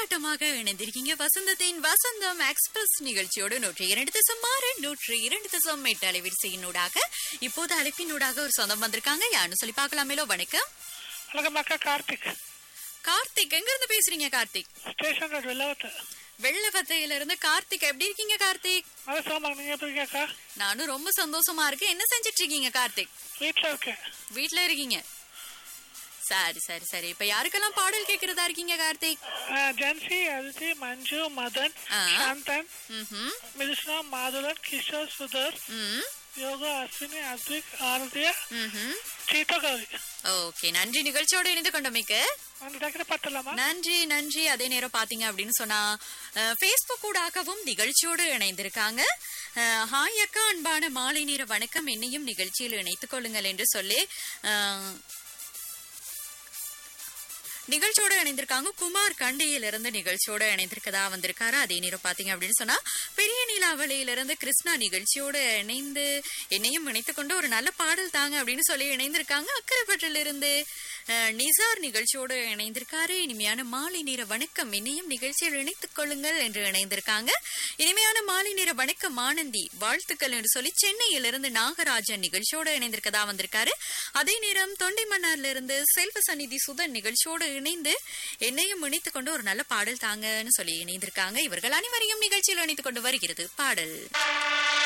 கொண்டாட்டமாக இணைந்திருக்கீங்க வசந்தத்தின் வசந்தம் எக்ஸ்பிரஸ் நிகழ்ச்சியோடு நூற்றி இரண்டு தசம் ஆறு நூற்றி இரண்டு தசம் எட்டு அலைவரிசையினூடாக இப்போது அழைப்பினூடாக ஒரு சொந்தம் வந்திருக்காங்க யாருன்னு சொல்லி பார்க்கலாமேலோ வணக்கம் வணக்கம் அக்கா கார்த்திக் கார்த்திக் எங்க இருந்து பேசுறீங்க கார்த்திக் ஸ்டேஷன் ரோட் வெள்ளவத்து வெள்ளவத்தையில இருந்து கார்த்திக் எப்படி இருக்கீங்க கார்த்திக் அது சோமாங்க நீங்க எப்படி இருக்கீங்க அக்கா நானும் ரொம்ப சந்தோஷமா இருக்கேன் என்ன செஞ்சிட்டு இருக்கீங்க கார்த்திக் வீட்டில் இருக்கேன் வீட்ல இருக்கீங்க சரி சரி சரி இப்ப யாருக்கெல்லாம் பாடல் கேக்குறதா இருக்கீங்க கார்த்திக் ஆ, ஜான்சி அதித்தி மஞ்சு மதன் ஆ. சாந்தன் ம்ஹும். மிதுஷ்ணா மாதுலன் கிஷோர் சுதர் ம் யோகா அஸ்வினி அத்விக் ஆரதியா ம்ஹும். சீதா கௌரி ஓகே நன்றி நிகழ்ச்சியோட இணைந்து கொண்டமைக்கு அந்த டக்குனு பத்தலாமா நன்றி நன்றி அதே நேரம் பாத்தீங்க அப்படின்னு சொன்னா ஃபேஸ்புக் ஊடாகவும் நிகழ்ச்சியோடு இணைந்திருக்காங்க அஹ், ஹாய் அக்கா அன்பான மாலை நேர வணக்கம் என்னையும் நிகழ்ச்சியில் இணைத்துக் கொள்ளுங்கள் என்று சொல்லி அஹ், நிகழ்ச்சியோட இணைந்திருக்காங்க குமார் கண்டியில இருந்து நிகழ்ச்சியோட இணைந்திருக்கதா வந்திருக்காரு அதே நேரம் பாத்தீங்க அப்படின்னு சொன்னா பெரிய நீலாவளியில இருந்து கிருஷ்ணா நிகழ்ச்சியோட இணைந்து என்னையும் இணைத்துக் கொண்டு ஒரு நல்ல பாடல் தாங்க அப்படின்னு சொல்லி இணைந்திருக்காங்க அக்கரைப்பட்டில இருந்து அஹ், நிசார் நிகழ்ச்சியோடு இணைந்திருக்காரு இனிமையான மாலை நேர வணக்கம் என்னையும் நிகழ்ச்சியில் இணைத்துக் கொள்ளுங்கள் என்று இணைந்திருக்காங்க இனிமையான மாலை நேர வணக்கம் ஆனந்தி வாழ்த்துக்கள் என்று சொல்லி சென்னையிலிருந்து நாகராஜன் நிகழ்ச்சியோடு இணைந்திருக்கதா வந்திருக்காரு அதே நேரம் தொண்டைமன்னார்ல இருந்து செல்வ சந்நிதி சுதன் நிகழ்ச்சியோடு இணைந்து என்னையும் இணைத்துக் கொண்டு ஒரு நல்ல பாடல் தாங்கன்னு சொல்லி இணைந்திருக்காங்க இவர்கள் அனைவரையும் நிகழ்ச்சியில் இணைத்துக் கொண்டு வருகிறது பாடல்